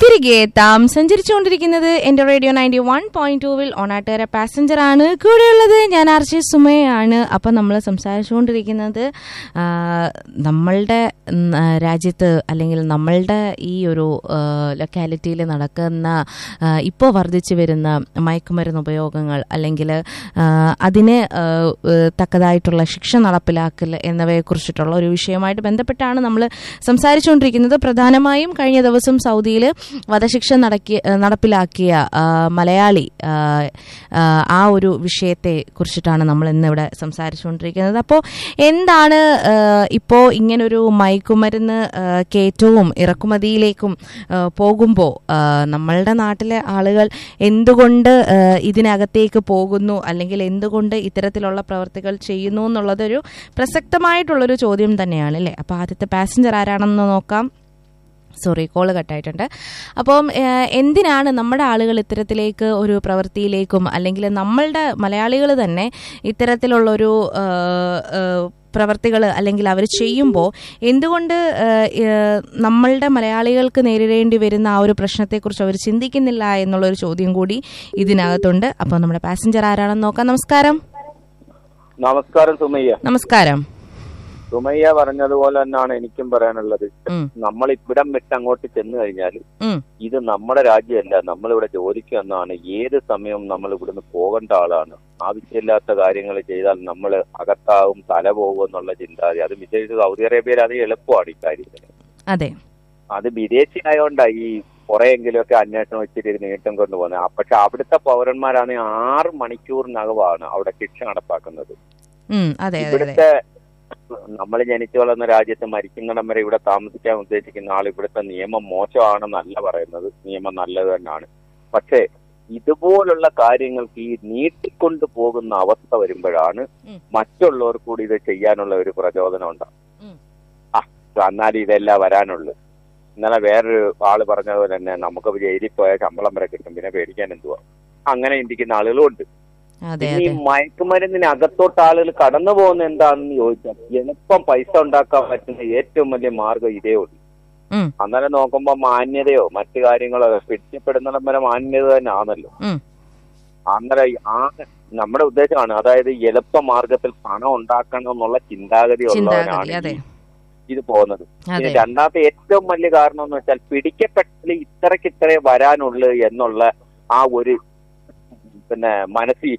തിരികെ എത്താം സഞ്ചരിച്ചുകൊണ്ടിരിക്കുന്നത് എന്റെ റേഡിയോ നയൻറ്റി വൺ പോയിന്റ് ടൂവിൽ ഓണാട്ടുകര പാസഞ്ചർ ആണ് കൂടെയുള്ളത് ഞാൻ ആർ ജെ സുമയാണ് അപ്പം നമ്മൾ സംസാരിച്ചുകൊണ്ടിരിക്കുന്നത് ആ, നമ്മളുടെ ഉം, ആ, രാജ്യത്ത് അല്ലെങ്കിൽ നമ്മളുടെ ഈ ഒരു ലൊക്കാലിറ്റിയിൽ നടക്കുന്ന ഇപ്പോൾ വർദ്ധിച്ചു വരുന്ന മയക്കുമരുന്ന് ഉപയോഗങ്ങൾ അല്ലെങ്കിൽ അതിന് ആ, ഏഹ്, തക്കതായിട്ടുള്ള ശിക്ഷ നടപ്പിലാക്കൽ എന്നിവയെക്കുറിച്ചിട്ടുള്ള ഒരു വിഷയമായിട്ട് ബന്ധപ്പെട്ടാണ് നമ്മൾ സംസാരിച്ചുകൊണ്ടിരിക്കുന്നത് പ്രധാനമായും കഴിഞ്ഞ ദിവസം സൗദിയിൽ വധശിക്ഷ നടക്കിയ നടപ്പിലാക്കിയ ആ, മലയാളി ആ, ആ, ആ ഒരു വിഷയത്തെ കുറിച്ചിട്ടാണ് നമ്മൾ ഇന്നിവിടെ സംസാരിച്ചുകൊണ്ടിരിക്കുന്നത് അപ്പോൾ എന്താണ് ഇപ്പോൾ ഇങ്ങനൊരു മയക്കുമരുന്ന് ആ, കയറ്റവും ഇറക്കുമതിയിലേക്കും പോകുമ്പോൾ നമ്മളുടെ നാട്ടിലെ ആളുകൾ എന്തുകൊണ്ട് ആ, ഇതിനകത്തേക്ക് പോകുന്നു അല്ലെങ്കിൽ എന്തുകൊണ്ട് ഇത്തരത്തിലുള്ള പ്രവർത്തികൾ ചെയ്യുന്നു എന്നുള്ളതൊരു പ്രസക്തമായിട്ടുള്ളൊരു ചോദ്യം തന്നെയാണ് അല്ലേ അപ്പോൾ ആദ്യത്തെ പാസഞ്ചർ ആരാണെന്ന് നോക്കാം സോറി കോള് കട്ടായിട്ടുണ്ട് അപ്പം ഏഹ്, എന്തിനാണ് നമ്മുടെ ആളുകൾ ഇത്തരത്തിലേക്ക് ഒരു പ്രവൃത്തിയിലേക്കും അല്ലെങ്കിൽ നമ്മളുടെ മലയാളികൾ തന്നെ ഇത്തരത്തിലുള്ളൊരു പ്രവർത്തികൾ അല്ലെങ്കിൽ അവർ ചെയ്യുമ്പോൾ എന്തുകൊണ്ട് ഏഹ്, ഏഹ്, നമ്മളുടെ മലയാളികൾക്ക് നേരിടേണ്ടി വരുന്ന ആ ഒരു പ്രശ്നത്തെക്കുറിച്ച് അവർ ചിന്തിക്കുന്നില്ല എന്നുള്ളൊരു ചോദ്യം കൂടി ഇതിനകത്തുണ്ട് അപ്പോൾ നമ്മുടെ പാസഞ്ചർ ആരാണെന്ന് നോക്കാം നമസ്കാരം നമസ്കാരം സുമയ്യ നമസ്കാരം സുമയ്യ പറഞ്ഞതുപോലെ തന്നെയാണ് എനിക്കും പറയാനുള്ളത് ഉം, നമ്മൾ ഇവിടം വിട്ട് അങ്ങോട്ട് ചെന്ന് കഴിഞ്ഞാൽ ഉം, ഇത് നമ്മുടെ രാജ്യമല്ല നമ്മളിവിടെ ജോലിക്ക് വന്നതാണ് ഏത് സമയവും നമ്മൾ ഇവിടുന്ന് പോകേണ്ട ആളാണ് ആവശ്യമില്ലാത്ത കാര്യങ്ങൾ ചെയ്താൽ നമ്മൾ അകത്താവും തല പോകും എന്നുള്ള ചിന്താഗതി അത് വിശേഷിച്ച് സൗദി അറേബ്യയിൽ അത് എളുപ്പമാണ് ഇക്കാര്യത്തിന് അതെ അത് വിദേശി ആയതുകൊണ്ടാണ് ഈ കുറെയെങ്കിലുമൊക്കെ അന്വേഷണം വെച്ചിട്ട് ഇത് നീട്ടം കൊണ്ടുപോകുന്നത് പക്ഷെ അവിടുത്തെ പൗരന്മാരാണെങ്കിൽ ആറ് മണിക്കൂറിനകമാണ് അവിടെ ശിക്ഷ നടപ്പാക്കുന്നത് ഉം, അതെ അതെ അതെ ഇവിടുത്തെ നമ്മൾ ജനിച്ചു വളർന്ന രാജ്യത്ത് മരിക്കുന്നിടം വരെ ഇവിടെ താമസിക്കാൻ ഉദ്ദേശിക്കുന്ന ആൾ ഇവിടുത്തെ നിയമം മോശമാണെന്നല്ല പറയുന്നത് നിയമം നല്ലത് തന്നെയാണ് പക്ഷേ ഇതുപോലുള്ള കാര്യങ്ങൾക്ക് ഈ നീട്ടിക്കൊണ്ടു പോകുന്ന അവസ്ഥ വരുമ്പോഴാണ് ഉം. മറ്റുള്ളവർ കൂടി ഇത് ചെയ്യാനുള്ള ഒരു പ്രചോദനം ഉണ്ടാവും ഉം. ആ എന്നാൽ ഇതെല്ലാം വരാനുള്ളു ഇന്നലെ വേറൊരു ആള് പറഞ്ഞതുപോലെ തന്നെ നമുക്ക് ജയിലിൽ പോയാൽ ശമ്പളം വരെ കിട്ടും പിന്നെ പേടിക്കാൻ എന്തുവാ അങ്ങനെ ചിന്തിക്കുന്ന ആളുകളും ഉണ്ട് അതെ പിന്നെ ഈ അതെ മയക്കുമരുന്നിന് അകത്തോട്ട് ആളുകൾ കടന്നു പോകുന്ന എന്താണെന്ന് ചോദിച്ചാൽ എളുപ്പം പൈസ ഉണ്ടാക്കാൻ പറ്റുന്ന ഏറ്റവും വലിയ മാർഗം ഇതേ ഉള്ളൂ ഉം, അന്നേരം നോക്കുമ്പോ മാന്യതയോ മറ്റു കാര്യങ്ങളോ പിടിക്കപ്പെടുന്നിടം വരെ മാന്യത തന്നെ ആണല്ലോ ഉം, അന്നേരം ഈ ആ നമ്മുടെ ഉദ്ദേശമാണ് അതായത് എളുപ്പ മാർഗത്തിൽ പണം ഉണ്ടാക്കണം എന്നുള്ള ചിന്താഗതി ഉള്ളവനാണ് ചിന്താഗതി അതെ ഈ ഇത് പോകുന്നത് അതെ പിന്നെ രണ്ടാമത്തെ ഏറ്റവും വലിയ കാരണം എന്ന് വെച്ചാൽ പിടിക്കപ്പെട്ടാൽ ഇത്രയ്ക്ക് ഇത്രേ വരാനുള്ളു എന്നുള്ള ആ ഒരു പിന്നെ മനസ്സിൽ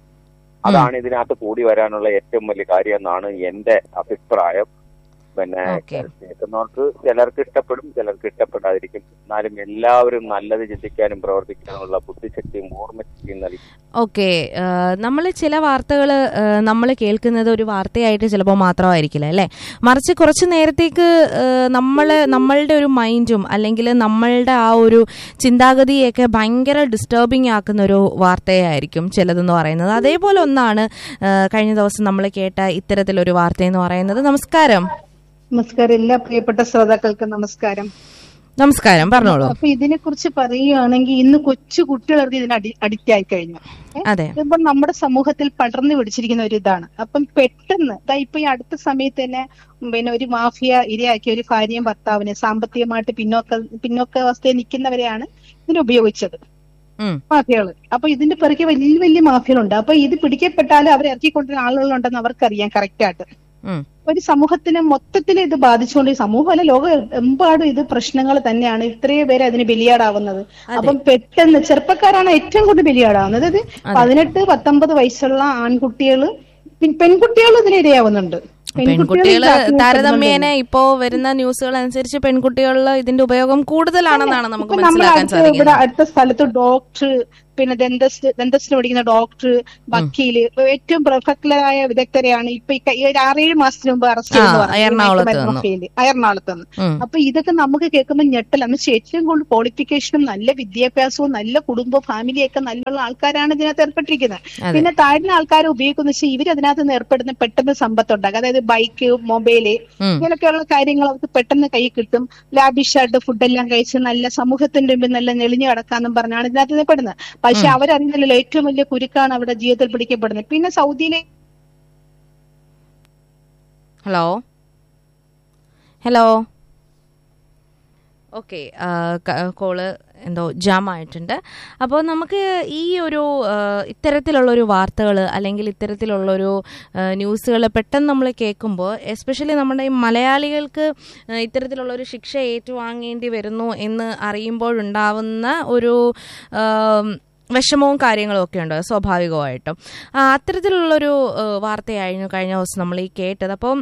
അതാണ് ഇതിനകത്ത് കൂടി വരാനുള്ള ഏറ്റവും വലിയ കാര്യം എന്നാണ് എന്റെ അഭിപ്രായം പിന്നെ Okay. കേൾക്കുന്നവർക്ക് ചിലർക്ക് ഇഷ്ടപ്പെടും ചിലർക്ക് ഇഷ്ടപ്പെടാതിരിക്കും എന്നാലും എല്ലാവരും നല്ലത് ചിന്തിക്കാനും പ്രവർത്തിക്കാനുമുള്ള ബുദ്ധിശക്തിയും ഓർമ്മശക്തിയും നൽകി ഓക്കെ നമ്മൾ ചില വാർത്തകൾ നമ്മൾ കേൾക്കുന്നത് ഒരു വാർത്തയായിട്ട് ചിലപ്പോൾ മാത്രമായിരിക്കില്ല അല്ലേ മറിച്ച് കുറച്ച് നേരത്തേക്ക് നമ്മൾ നമ്മളുടെ ഒരു മൈൻഡും അല്ലെങ്കിൽ നമ്മളുടെ ആ ഒരു ചിന്താഗതിയൊക്കെ ഭയങ്കര ഡിസ്റ്റർബിങ് ആക്കുന്ന ഒരു വാർത്തയായിരിക്കും ചിലതെന്ന് പറയുന്നത് അതേപോലെ ഒന്നാണ് ആ, കഴിഞ്ഞ ദിവസം നമ്മൾ കേട്ട ഇത്തരത്തിലൊരു വാർത്തയെന്ന് പറയുന്നത് നമസ്കാരം നമസ്കാരം എല്ലാ പ്രിയപ്പെട്ട ശ്രോതാക്കൾക്കും നമസ്കാരം നമസ്കാരം പറഞ്ഞോളൂ അപ്പൊ ഇതിനെ കുറിച്ച് പറയുകയാണെങ്കിൽ ഇന്ന് കൊച്ചു കുട്ടികളൊക്കെ ഇതിന് അടി അഡിക്റ്റ് ആയി കഴിഞ്ഞു ഏ? അതെ ഇതിപ്പോ നമ്മുടെ സമൂഹത്തിൽ പടർന്നു പിടിച്ചിരിക്കുന്ന ഒരു ഇതാണ് അപ്പം പെട്ടെന്ന് ദാ ഇപ്പൊ ഈ അടുത്ത സമയത്ത് തന്നെ പിന്നെ ഒരു മാഫിയ ഇരയാക്കിയ ഒരു ഭാര്യയും ഭർത്താവിനെ സാമ്പത്തികമായിട്ട് പിന്നോക്ക പിന്നോക്കാവസ്ഥയിൽ നിൽക്കുന്നവരെയാണ് ഇതിന് ഉപയോഗിച്ചത് ഉം, മാഫിയകള് അപ്പൊ ഇതിന്റെ പിറകെ വലിയ വലിയ മാഫിയകളുണ്ട് അപ്പൊ ഇത് പിടിക്കപ്പെട്ടാലും അവരെ ഇറക്കിക്കൊണ്ടിരുന്ന ആളുകളുണ്ടെന്ന് അവർക്കറിയാം കറക്റ്റ് ആയിട്ട് ഉം, ഒരു സമൂഹത്തിനെ മൊത്തത്തിൽ ഇത് ബാധിച്ചുകൊണ്ട് ഈ സമൂഹമല്ല ലോകം എമ്പാടും ഇത് പ്രശ്നങ്ങൾ തന്നെയാണ് ഇത്രയും പേര് അതിന് ബലിയാടാവുന്നത് അപ്പം പെട്ടെന്ന് ചെറുപ്പക്കാരാണ് ഏറ്റവും കൂടുതൽ ബലിയാടാവുന്നത് അതായത് പതിനെട്ട് പത്തൊമ്പത് വയസ്സുള്ള ആൺകുട്ടികള് പിൻ- പെൺകുട്ടികളും ഇതിന് ഇരയാവുന്നുണ്ട് പെൺകുട്ടികള് ഇതിനകത്ത് താരതമ്യേന ഇപ്പോ വരുന്ന ന്യൂസുകൾ അനുസരിച്ച് പെൺകുട്ടികളിൽ ഇതിന്റെ ഉപയോഗം കൂടുതലാണെന്നാണ് നമുക്ക് ഇപ്പൊ നമ്മൾ മനസ്സിലാക്കാൻ അടുത്ത് ഇവിടെ സാധിക്കുന്നത് അടുത്ത സ്ഥലത്ത് ഡോക്ടർ പിന്നെ ദന്തസ്റ്റ് ദന്തസ്റ്റിന് പഠിക്കുന്ന ഡോക്ടർ വക്കീല് ഇപ്പൊ ഏറ്റവും പ്രൊഫഷണലായ വിദഗ്ധരെയാണ് ഇപ്പൊ ഈ ക- ഈ ഒരു ആറേഴ് മാസത്തിന് മുമ്പ് അറസ്റ്റ് ആ, എറണാകുളത്ത് നിന്ന്. എറണാകുളത്ത് നിന്ന് ഉം, അപ്പൊ ഇതൊക്കെ നമുക്ക് കേൾക്കുമ്പോൾ ഞെട്ടലാണ് പക്ഷെ ഏറ്റവും കൂടുതൽ ക്വാളിഫിക്കേഷനും നല്ല വിദ്യാഭ്യാസവും നല്ല കുടുംബ ഫാമിലിയൊക്കെ നല്ലുള്ള ആൾക്കാരാണ് ഇതിനകത്ത് ഏർപ്പെട്ടിരിക്കുന്നത് അതെ. പിന്നെ താഴ്ന്ന ആൾക്കാരെ ഉപയോഗിക്കുന്ന വെച്ചാൽ ഇവർ അതിനകത്ത് നിന്ന് ഏർപ്പെടുന്ന പെട്ടെന്ന് സമ്പത്ത് ഉണ്ടാക്കുക അതായത് ബൈക്ക് മൊബൈല് ഉം, ഇങ്ങനെയൊക്കെയുള്ള കാര്യങ്ങൾ അവർക്ക് പെട്ടെന്ന് കൈ കിട്ടും ലാബിഷായിട്ട് ഫുഡെല്ലാം കഴിച്ച് നല്ല സമൂഹത്തിന്റെ മുമ്പിൽ നല്ല നെളിഞ്ഞു കിടക്കാന്നും പറഞ്ഞാണ് ഇതിനകത്ത് നിന്ന് പെടുന്നത് പക്ഷെ അവരറിയുന്നില്ലല്ലോ ഏറ്റവും വലിയ കുരുക്കാണ് അവിടെ ജീവിതത്തിൽ പിടിക്കപ്പെടുന്നത് പിന്നെ സൗദിയിലെ ഹലോ ഹലോ ഓക്കെ കോള് എന്തോ ജാം ആയിട്ടുണ്ട് അപ്പോൾ നമുക്ക് ഈ ഒരു ആ, ഇത്തരത്തിലുള്ളൊരു വാർത്തകൾ അല്ലെങ്കിൽ ഇത്തരത്തിലുള്ളൊരു ന്യൂസുകൾ പെട്ടെന്ന് നമ്മൾ കേൾക്കുമ്പോൾ എസ്പെഷ്യലി നമ്മുടെ ഈ മലയാളികൾക്ക് ആ, ഇത്തരത്തിലുള്ളൊരു ശിക്ഷ ഏറ്റുവാങ്ങേണ്ടി വരുന്നു എന്ന് അറിയുമ്പോഴുണ്ടാവുന്ന ഒരു ആം, വിഷമവും കാര്യങ്ങളും ഒക്കെ ഉണ്ട് സ്വാഭാവികമായിട്ടും ആ, അത്തരത്തിലുള്ളൊരു ആ, വാർത്തയായിരുന്നു കഴിഞ്ഞ ദിവസം നമ്മൾ ഈ കേട്ടത് അപ്പം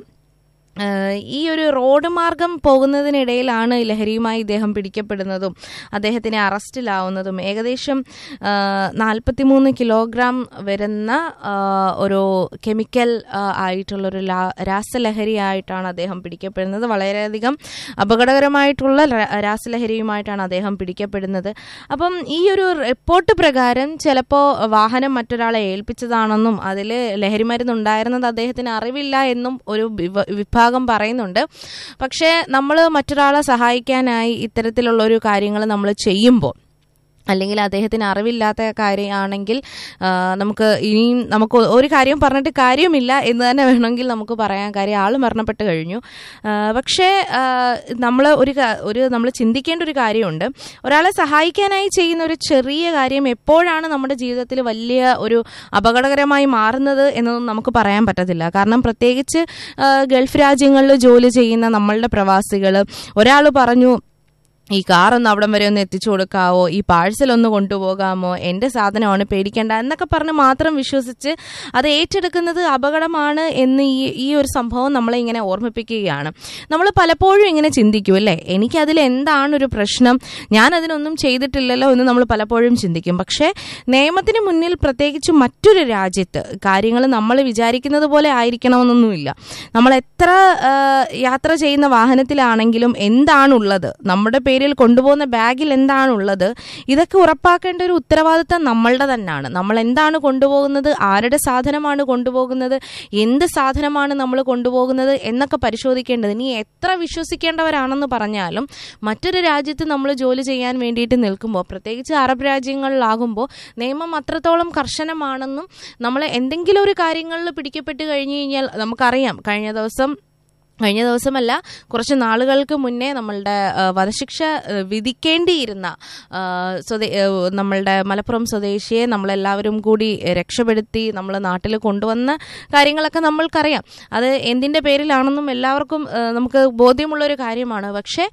ഏഹ് ഈ ഒരു റോഡ് മാർഗം പോകുന്നതിനിടയിലാണ് ഈ ലഹരിയുമായി ഇദ്ദേഹം പിടിക്കപ്പെടുന്നതും അദ്ദേഹത്തിനെ അറസ്റ്റിലാവുന്നതും ഏകദേശം നാൽപ്പത്തിമൂന്ന് കിലോഗ്രാം വരുന്ന ആ, ഒരു കെമിക്കൽ ആ, ആയിട്ടുള്ളൊരു ലാ- രാസലഹരിയായിട്ടാണ് അദ്ദേഹം പിടിക്കപ്പെടുന്നത് വളരെയധികം അപകടകരമായിട്ടുള്ള ര- രാസലഹരിയുമായിട്ടാണ് അദ്ദേഹം പിടിക്കപ്പെടുന്നത് അപ്പം ഈ ഒരു റിപ്പോർട്ട് പ്രകാരം ചിലപ്പോൾ വാഹനം മറ്റൊരാളെ ഏൽപ്പിച്ചതാണെന്നും അതിൽ ലഹരി മരുന്ന് ഉണ്ടായിരുന്നത് അദ്ദേഹത്തിന് അറിവില്ല എന്നും ഒരു വിവ- വിഭാഗം പറയുന്നുണ്ട് പക്ഷേ നമ്മൾ മറ്റൊരാളെ സഹായിക്കാനായി ഇത്തരത്തിലുള്ള ഒരു കാര്യങ്ങൾ നമ്മൾ ചെയ്യുമ്പോൾ അല്ലെങ്കിൽ അദ്ദേഹത്തിന് അറിവില്ലാത്ത കാര്യമാണെങ്കിൽ ആ, നമുക്ക് ഇനിയും നമുക്ക് ഒരു കാര്യം പറഞ്ഞിട്ട് കാര്യമില്ല എന്ന് തന്നെ വേണമെങ്കിൽ നമുക്ക് പറയാൻ കാര്യം ആൾ മരണപ്പെട്ട് കഴിഞ്ഞു ആ, പക്ഷേ നമ്മൾ ഒരു കാ- ഒരു നമ്മൾ ചിന്തിക്കേണ്ട ഒരു കാര്യമുണ്ട് ഒരാളെ സഹായിക്കാനായി ചെയ്യുന്ന ഒരു ചെറിയ കാര്യം എപ്പോഴാണ് നമ്മുടെ ജീവിതത്തിൽ വലിയ ഒരു അപകടകരമായി മാറുന്നത് എന്നൊന്നും നമുക്ക് പറയാൻ പറ്റത്തില്ല കാരണം പ്രത്യേകിച്ച് ആ, ഗൾഫ് രാജ്യങ്ങളിൽ ജോലി ചെയ്യുന്ന നമ്മളുടെ പ്രവാസികൾ ഒരാൾ പറഞ്ഞു ഈ കാർ ഒന്ന് അവിടം വരെ ഒന്ന് എത്തിച്ചു കൊടുക്കാവോ ഈ പാഴ്സൽ ഒന്ന് കൊണ്ടുപോകാമോ എൻ്റെ സാധനമാണ് പേടിക്കേണ്ട എന്നൊക്കെ പറഞ്ഞ് മാത്രം വിശ്വസിച്ച് അത് ഏറ്റെടുക്കുന്നത് അപകടമാണ് എന്ന് ഈ ഈ ഒരു സംഭവം നമ്മളെ ഇങ്ങനെ ഓർമ്മിപ്പിക്കുകയാണ് നമ്മൾ പലപ്പോഴും ഇങ്ങനെ ചിന്തിക്കും അല്ലേ എനിക്കതിൽ എന്താണ് ഒരു പ്രശ്നം ഞാൻ അതിനൊന്നും ചെയ്തിട്ടില്ലല്ലോ എന്ന് നമ്മൾ പലപ്പോഴും ചിന്തിക്കും പക്ഷേ നിയമത്തിന് മുന്നിൽ പ്രത്യേകിച്ച് മറ്റൊരു രാജ്യത്ത് കാര്യങ്ങൾ നമ്മൾ വിചാരിക്കുന്നത് പോലെ ആയിരിക്കണമെന്നൊന്നുമില്ല നമ്മൾ എത്ര ആ, യാത്ര ചെയ്യുന്ന വാഹനത്തിലാണെങ്കിലും എന്താണുള്ളത് നമ്മുടെ പേരിൽ കൊണ്ടുപോകുന്ന ബാഗിൽ എന്താണുള്ളത് ഇതൊക്കെ ഉറപ്പാക്കേണ്ട ഒരു ഉത്തരവാദിത്തം നമ്മളുടെ തന്നെയാണ് നമ്മൾ എന്താണ് കൊണ്ടുപോകുന്നത് ആരുടെ സാധനമാണ് കൊണ്ടുപോകുന്നത് എന്ത് സാധനമാണ് നമ്മൾ കൊണ്ടുപോകുന്നത് എന്നൊക്കെ പരിശോധിക്കേണ്ടത് ഇനി എത്ര വിശ്വസിക്കേണ്ടവരാണെന്ന് പറഞ്ഞാലും മറ്റൊരു രാജ്യത്ത് നമ്മൾ ജോലി ചെയ്യാൻ വേണ്ടിയിട്ട് നിൽക്കുമ്പോൾ പ്രത്യേകിച്ച് അറബ് രാജ്യങ്ങളിലാകുമ്പോൾ നിയമം അത്രത്തോളം കർശനമാണെന്നും നമ്മൾ എന്തെങ്കിലും ഒരു കാര്യങ്ങളിൽ പിടിക്കപ്പെട്ട് കഴിഞ്ഞു കഴിഞ്ഞാൽ നമുക്കറിയാം കഴിഞ്ഞ ദിവസം കഴിഞ്ഞ ദിവസമല്ല കുറച്ച് നാളുകൾക്ക് മുന്നേ നമ്മളുടെ ആ, വധശിക്ഷ ആ, വിധിക്കേണ്ടിയിരുന്ന ആ, സ്വദേ ആ, നമ്മളുടെ മലപ്പുറം സ്വദേശിയെ നമ്മളെല്ലാവരും കൂടി രക്ഷപ്പെടുത്തി നമ്മൾ നാട്ടിൽ കൊണ്ടുവന്ന കാര്യങ്ങളൊക്കെ നമ്മൾക്കറിയാം അത് എന്തിൻ്റെ പേരിലാണെന്നും എല്ലാവർക്കും ആ, നമുക്ക് ബോധ്യമുള്ളൊരു കാര്യമാണ് പക്ഷേ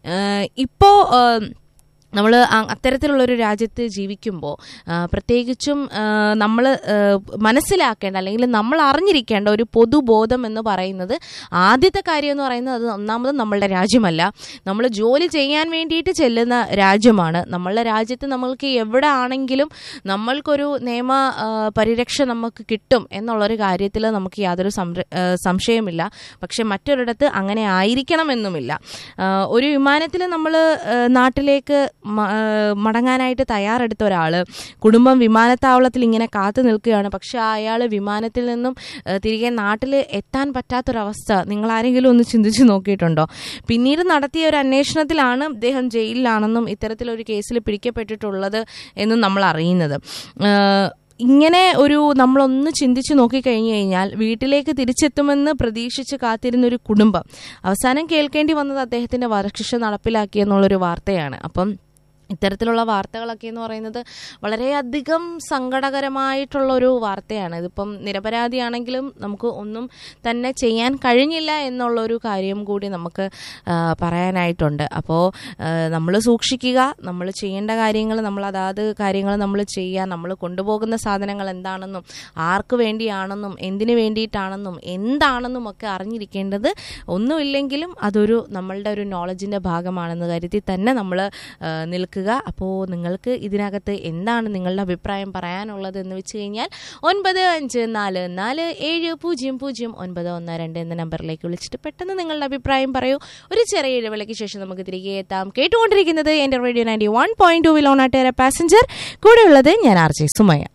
ഇപ്പോൾ നമ്മൾ അത്തരത്തിലുള്ളൊരു രാജ്യത്ത് ജീവിക്കുമ്പോൾ പ്രത്യേകിച്ചും നമ്മൾ മനസ്സിലാക്കേണ്ട അല്ലെങ്കിൽ നമ്മൾ അറിഞ്ഞിരിക്കേണ്ട ഒരു പൊതുബോധം എന്ന് പറയുന്നത് ആദ്യത്തെ കാര്യം എന്ന് പറയുന്നത് അത് ഒന്നാമത് നമ്മളുടെ രാജ്യമല്ല നമ്മൾ ജോലി ചെയ്യാൻ വേണ്ടിയിട്ട് ചെല്ലുന്ന രാജ്യമാണ് നമ്മളുടെ രാജ്യത്ത് നമ്മൾക്ക് എവിടെ ആണെങ്കിലും നമ്മൾക്കൊരു നിയമ ആ, പരിരക്ഷ നമുക്ക് കിട്ടും എന്നുള്ളൊരു കാര്യത്തിൽ നമുക്ക് യാതൊരു സംര- ആ, സംശയമില്ല പക്ഷെ മറ്റൊരിടത്ത് അങ്ങനെ ആയിരിക്കണമെന്നുമില്ല ആ, ഒരു വിമാനത്തിൽ നമ്മൾ നാട്ടിലേക്ക് മ- ആ, മടങ്ങാനായിട്ട് തയ്യാറെടുത്ത ഒരാൾ കുടുംബം വിമാനത്താവളത്തിൽ ഇങ്ങനെ കാത്തു നിൽക്കുകയാണ് പക്ഷെ അയാൾ വിമാനത്തിൽ നിന്നും ആ, തിരികെ നാട്ടിൽ എത്താൻ പറ്റാത്തൊരവസ്ഥ നിങ്ങൾ ആരെങ്കിലും ഒന്ന് ചിന്തിച്ചു നോക്കിയിട്ടുണ്ടോ പിന്നീട് നടത്തിയ ഒരു അന്വേഷണത്തിലാണ് ഇദ്ദേഹം ജയിലിലാണെന്നും ഇത്തരത്തിലൊരു കേസിൽ പിടിക്കപ്പെട്ടിട്ടുള്ളത് എന്നും നമ്മൾ അറിയുന്നത് ആ, ഇങ്ങനെ ഒരു നമ്മളൊന്ന് ചിന്തിച്ചു നോക്കിക്കഴിഞ്ഞു കഴിഞ്ഞാൽ വീട്ടിലേക്ക് തിരിച്ചെത്തുമെന്ന് പ്രതീക്ഷിച്ച് കാത്തിരുന്ന ഒരു കുടുംബം അവസാനം കേൾക്കേണ്ടി വന്നത് അദ്ദേഹത്തിന്റെ വധശിക്ഷ നടപ്പിലാക്കിയെന്നുള്ളൊരു വാർത്തയാണ് അപ്പം ഇത്തരത്തിലുള്ള വാർത്തകളൊക്കെ എന്ന് പറയുന്നത് വളരെയധികം സങ്കടകരമായിട്ടുള്ള ഒരു വാർത്തയാണ് ഇതിപ്പം നിരപരാധിയാണെങ്കിലും നമുക്ക് ഒന്നും തന്നെ ചെയ്യാൻ കഴിഞ്ഞില്ല എന്നുള്ളൊരു കാര്യം കൂടി നമുക്ക് ആ, പറയാനായിട്ടുണ്ട് അപ്പോൾ നമ്മൾ സൂക്ഷിക്കുക നമ്മൾ ചെയ്യേണ്ട കാര്യങ്ങൾ നമ്മൾ അതാത് കാര്യങ്ങൾ നമ്മൾ ചെയ്യുക നമ്മൾ കൊണ്ടുപോകുന്ന സാധനങ്ങൾ എന്താണെന്നും ആർക്ക് വേണ്ടിയാണെന്നും എന്തിനു വേണ്ടിയിട്ടാണെന്നും എന്താണെന്നും ഒക്കെ അറിഞ്ഞിരിക്കേണ്ടത് ഒന്നുമില്ലെങ്കിലും അതൊരു നമ്മളുടെ ഒരു നോളജിൻ്റെ ഭാഗമാണെന്ന് കരുതി തന്നെ നമ്മൾ നിൽക്കുക അപ്പോൾ നിങ്ങൾക്ക് ഇതിനകത്ത് എന്താണ് നിങ്ങളുടെ അഭിപ്രായം പറയാനുള്ളത് എന്ന് വെച്ച് കഴിഞ്ഞാൽ ഒൻപത് അഞ്ച് നാല് നാല് ഏഴ് പൂജ്യം പൂജ്യം ഒൻപത് ഒന്ന് രണ്ട് എന്ന നമ്പറിലേക്ക് വിളിച്ചിട്ട് പെട്ടെന്ന് നിങ്ങളുടെ അഭിപ്രായം പറയൂ ഒരു ചെറിയ ഇടവേളയ്ക്ക് ശേഷം നമുക്ക് തിരികെ എത്താം കേട്ടുകൊണ്ടിരിക്കുന്നത് എൻ്റെ radio ninety one point two വിലോണാട്ടേറെ പാസഞ്ചർ കൂടെയുള്ളത് ഞാൻ ആർ ജെ സുമയ